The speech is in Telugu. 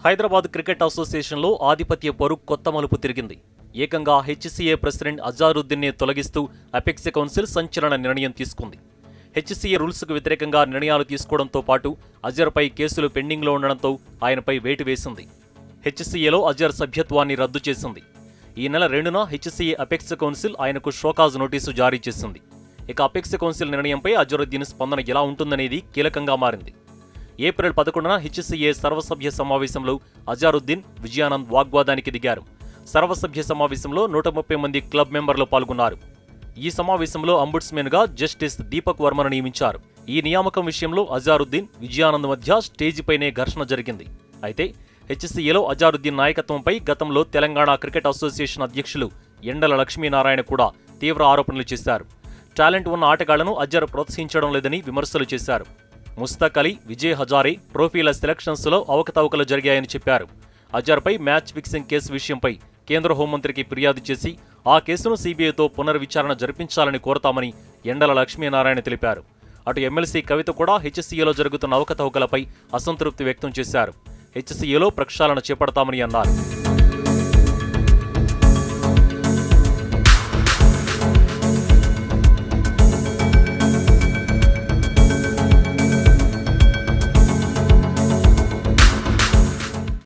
హైదరాబాద్ క్రికెట్ అసోసియేషన్లో ఆధిపత్య పొరు కొత్త మలుపు తిరిగింది ఏకంగా హెచ్సీఏ ప్రెసిడెంట్ అజారుద్దీన్నే తొలగిస్తూ అపెక్స్ కౌన్సిల్ సంచలన నిర్ణయం తీసుకుంది హెచ్సీఏ రూల్స్కు వ్యతిరేకంగా నిర్ణయాలు తీసుకోవడంతో పాటు అజర్పై కేసులు పెండింగ్లో ఉండడంతో ఆయనపై వేటు వేసింది హెచ్సీఏలో అజర్ సభ్యత్వాన్ని రద్దు చేసింది ఈ నెల రెండున హెచ్సీఏ అపెక్స్ కౌన్సిల్ ఆయనకు షోకాజ్ నోటీసు జారీ చేసింది ఇక అపెక్స్ కౌన్సిల్ నిర్ణయంపై అజరుద్దీన్ స్పందన ఎలా ఉంటుందనేది కీలకంగా మారింది ఏప్రిల్ పదకొండున హెచ్సీఏ సర్వసభ్య సమావేశంలో అజారుద్దీన్ విజయానంద్ వాగ్వాదానికి దిగారు సర్వసభ్య సమావేశంలో నూట ముప్పై మంది క్లబ్ మెంబర్లు పాల్గొన్నారు ఈ సమావేశంలో అంబుడ్స్మెన్గా జస్టిస్ దీపక్ వర్మను నియమించారు ఈ నియామకం విషయంలో అజారుద్దీన్ విజయానంద్ మధ్య స్టేజిపైనే ఘర్షణ జరిగింది అయితే హెచ్సీఏలో అజారుద్దీన్ నాయకత్వంపై గతంలో తెలంగాణ క్రికెట్ అసోసియేషన్ అధ్యక్షులు ఎండల లక్ష్మీనారాయణ కూడా తీవ్ర ఆరోపణలు చేశారు టాలెంట్ ఉన్న ఆటగాళ్లను అజర్ ప్రోత్సహించడం లేదని విమర్శలు చేశారు ముస్తక్ అలీ విజయ్ హజారే ట్రోఫీల సెలక్షన్స్లో అవకతవకలు జరిగాయని చెప్పారు అజర్పై మ్యాచ్ ఫిక్సింగ్ కేసు విషయంపై కేంద్ర హోంమంత్రికి ఫిర్యాదు చేసి ఆ కేసును సీబీఐతో పునర్విచారణ జరిపించాలని కోరతామని ఎండల లక్ష్మీనారాయణ తెలిపారు అటు ఎమ్మెల్సీ కవిత కూడా హెచ్సీఏలో జరుగుతున్న అవకతవకలపై అసంతృప్తి వ్యక్తం చేశారు హెచ్సీఏలో ప్రక్షాళన చేపడతామని అన్నారు